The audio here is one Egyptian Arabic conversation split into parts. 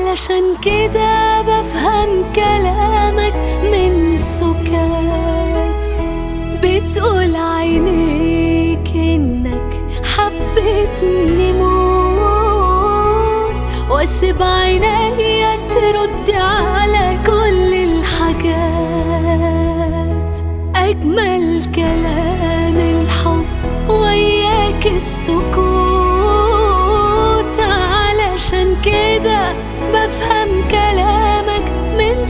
علشان كده بفهم كلامك من سكات بتقول عينيك انك حبيتني موت واسيب عينيا ترد على كل الحاجات اجمل كلام الحب وياك السكوت علشان كده بفهم كلامك من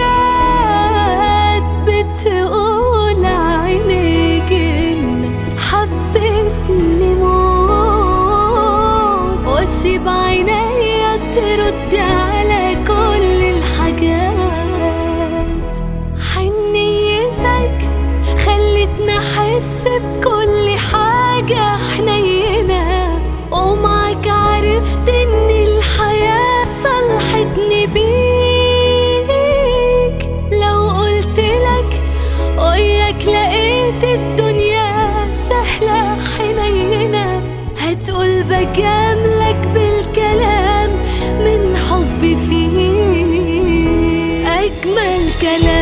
سكات بتقول عينيك انك حبيتني موت واسيب عينيا ترد على كل الحاجات حنيتك خلتني احس بكل حاجة حنينة ومعك عرفت ان الحياة صلحتني بيك لو قلتلك وياك لقيت الدنيا سهلة حنينة هتقول بجاملك بالكلام من حبي فيك أجمل كلام